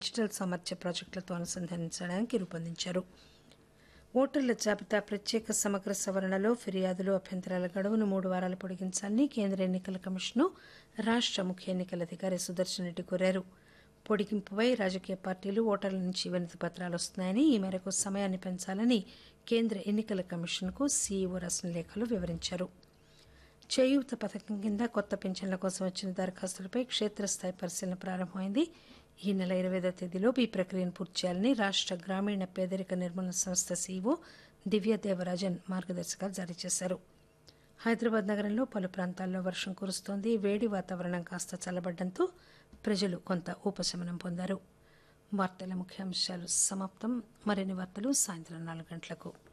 digital సామర్థ్య ప్రాజెక్టులతో అనుసంధానించడానికి రూపొందించారు ఓటర్ల జాబితా ప్రత్యేక సమగ్ర సవరణలో ఫిర్యాదులు అభ్యంతరాల గడువును మూడు వారాలు పొడిగించాలని కేంద్ర ఎన్నికల కమిషన్ రాష్ట ముఖ్య ఎన్నికల అధికారి సుదర్శన్ రెడ్డి కోరారు పొడిగింపుపై రాజకీయ పార్టీలు ఓటర్ల నుంచి వినతి పత్రాలు వస్తున్నాయని ఈ మేరకు సమయాన్ని పెంచాలని కేంద్ర ఎన్నికల కమిషన్కు సీఈఓ రాసిన లేఖలో వివరించారు చేయూత పథకం కింద కొత్త పింఛన్ల కోసం వచ్చిన దరఖాస్తులపై క్షేత్రస్థాయి పరిశీలన ప్రారంభమైంది ఈ నెల ఇరవైదో తేదీలోపు ఈ ప్రక్రియను పూర్తి చేయాలని రాష్ట గ్రామీణ పేదరిక నిర్మూలన సంస్థ సీఈఓ దివ్య దేవరాజన్ మార్గదర్శకాలు జారీ చేశారు హైదరాబాద్ నగరంలో పలు ప్రాంతాల్లో వర్షం కురుస్తోంది వేడి వాతావరణం కాస్త చల్లబడడంతో ప్రజలు కొంత ఉపశమనం పొందారు వార్తల ముఖ్యాంశాలు సమాప్తం మరిన్ని వార్తలు సాయంత్రం నాలుగు గంటలకు